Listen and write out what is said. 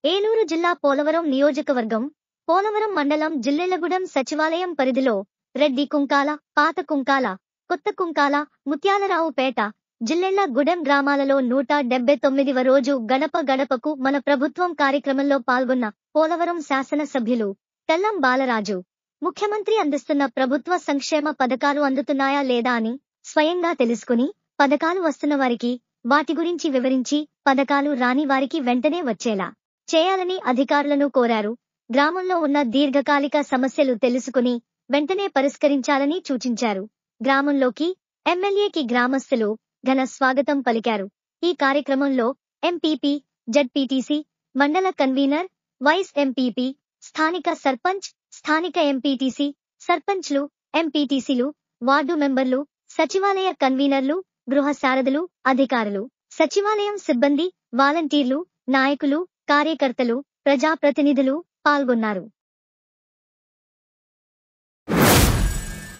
ఏలూరు జిల్లా పోలవరం నియోజకవర్గం పోలవరం మండలం జిల్లెళ్లగూడెం సచివాలయం పరిధిలో రెడ్డి కుంకాల పాత కుంకాల కొత్త కుంకాల ముత్యాలరావుపేట జిల్లెళ్ల గుడెం గ్రామాలలో నూట డెబ్బై తొమ్మిదివ రోజు గడప గడపకు మన ప్రభుత్వం కార్యక్రమంలో పాల్గొన్న పోలవరం శాసనసభ్యులు తెల్లం బాలరాజు ముఖ్యమంత్రి అందిస్తున్న ప్రభుత్వ సంక్షేమ పథకాలు అందుతున్నాయా లేదా అని స్వయంగా తెలుసుకుని పథకాలు వస్తున్న వారికి వాటి గురించి వివరించి పథకాలు రాని వారికి వెంటనే వచ్చేలా చేయాలని అధికారులను కోరారు గ్రామంలో ఉన్న దీర్ఘకాలిక సమస్యలు తెలుసుకుని వెంటనే పరిష్కరించాలని సూచించారు గ్రామంలోకి ఎమ్మెల్యేకి గ్రామస్తులు ఘన స్వాగతం పలికారు ఈ కార్యక్రమంలో ఎంపీపీ జడ్పీటీసీ మండల కన్వీనర్ వైస్ ఎంపీపీ స్థానిక సర్పంచ్ స్థానిక ఎంపీటీసీ సర్పంచ్లు ఎంపీటీసీలు వార్డు మెంబర్లు సచివాలయ కన్వీనర్లు గృహ సారథులు అధికారులు సచివాలయం సిబ్బంది వాలంటీర్లు నాయకులు కార్యకర్తలు ప్రజాప్రతినిధులు పాల్గొన్నారు